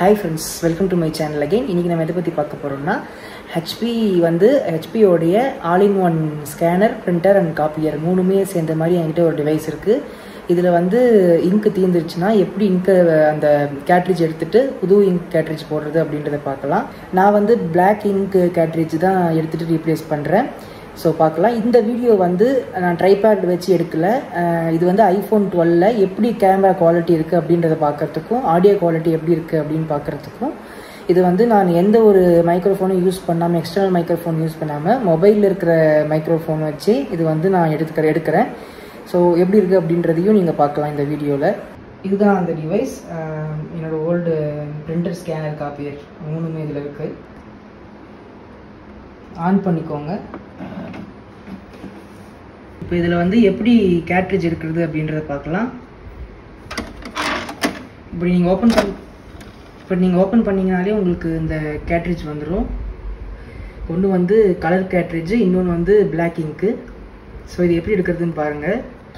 hi friends welcome to my channel again இன்றைக்கி நம்ம எதை பற்றி பார்க்க போகிறோம்னா ஹெச்பி வந்து ஹெச்பியோடைய all in one scanner printer and copier மூணுமே சேர்ந்த மாதிரி என்கிட்ட ஒரு டிவைஸ் இருக்குது இதில் வந்து இங்கு தீர்ந்துருச்சுன்னா எப்படி இங்கு அந்த கேட்ரிட்ஜ் எடுத்துகிட்டு புது இங்க் கேட்ரிட்ஜ் போடுறது அப்படின்றத பார்க்கலாம் நான் வந்து பிளாக் இங்க் கேட்ரிட்ஜ் தான் எடுத்துகிட்டு ரீப்ளேஸ் பண்ணுறேன் ஸோ பார்க்கலாம் இந்த வீடியோ வந்து நான் ட்ரைபேட் வச்சு எடுக்கல அஹ் இது வந்து ஐஃபோன் டுவெல்ல எப்படி கேமரா குவாலிட்டி இருக்குது அப்படின்றத பார்க்கறதுக்கும் ஆடியோ குவாலிட்டி எப்படி இருக்குது அப்படின்னு பார்க்குறதுக்கும் இது வந்து நான் எந்த ஒரு மைக்ரோஃபோனும் யூஸ் பண்ணாமல் எக்ஸ்டர்னல் மைக்ரோஃபோன் யூஸ் பண்ணாமல் மொபைலில் இருக்கிற மைக்ரோஃபோன் வச்சு இது வந்து நான் எடுத்துக்கிற எடுக்கிறேன் ஸோ எப்படி இருக்குது அப்படின்றதையும் நீங்கள் பார்க்கலாம் இந்த வீடியோவில் இதுதான் அந்த டிவைஸ் என்னோட ஓல்டு பிரிண்டர் ஸ்கேனர் காப்பியர் மூணுமே இதில் இருக்குது ஆன் பண்ணிக்கோங்க இப்போ இதில் வந்து எப்படி கேட்ரிட்ஜ் எடுக்கிறது அப்படின்றத பார்க்கலாம் இப்படி நீங்கள் ஓப்பன் பண்ணி இப்போ நீங்கள் ஓப்பன் பண்ணிங்கனாலே உங்களுக்கு இந்த கேட்ரிட்ஜ் வந்துடும் ஒன்று வந்து கலர் கேட்ரிட்ஜ் இன்னொன்று வந்து பிளாக் இங்க்கு ஸோ இது எப்படி எடுக்கிறதுன்னு பாருங்கள்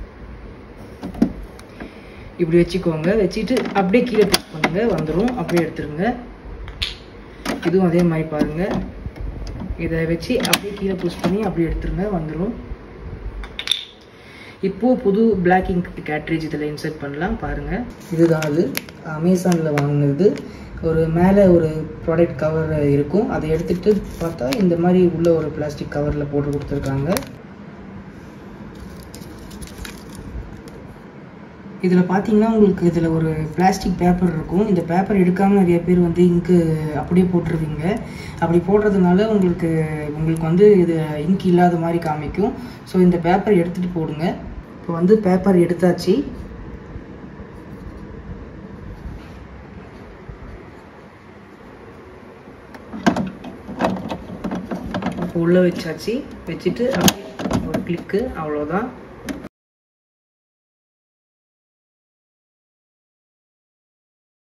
இப்படி வச்சுக்கோங்க வச்சுட்டு அப்படியே கீழே புஷ் பண்ணுங்கள் வந்துடும் அப்படியே எடுத்துருங்க இதுவும் அதே மாதிரி பாருங்கள் இதை வச்சு அப்படியே கீழே புஷ் பண்ணி அப்படியே எடுத்துருங்க வந்துடும் இப்போது புது பிளாக் இங்க் கேட்ரேஜ் இதில் இன்சர்ட் பண்ணலாம் பாருங்கள் இதுதான் அது அமேசானில் வாங்கினது ஒரு மேலே ஒரு ப்ராடக்ட் கவர் இருக்கும் அதை எடுத்துகிட்டு பார்த்தா இந்த மாதிரி உள்ள ஒரு பிளாஸ்டிக் கவரில் போட்டு கொடுத்துருக்காங்க இதில் பார்த்தீங்கன்னா உங்களுக்கு இதில் ஒரு பிளாஸ்டிக் பேப்பர் இருக்கும் இந்த பேப்பர் எடுக்காமல் நிறைய பேர் வந்து இங்கு அப்படியே போட்டுருவீங்க அப்படி போடுறதுனால உங்களுக்கு உங்களுக்கு வந்து இது இங்க் இல்லாத மாதிரி காமிக்கும் ஸோ இந்த பேப்பர் எடுத்துகிட்டு போடுங்க இப்போ வந்து பேப்பர் எடுத்தாச்சு இப்போ உள்ளே வச்சாச்சு வச்சுட்டு அப்படியே ஒரு கிளிக்கு அவ்வளோதான்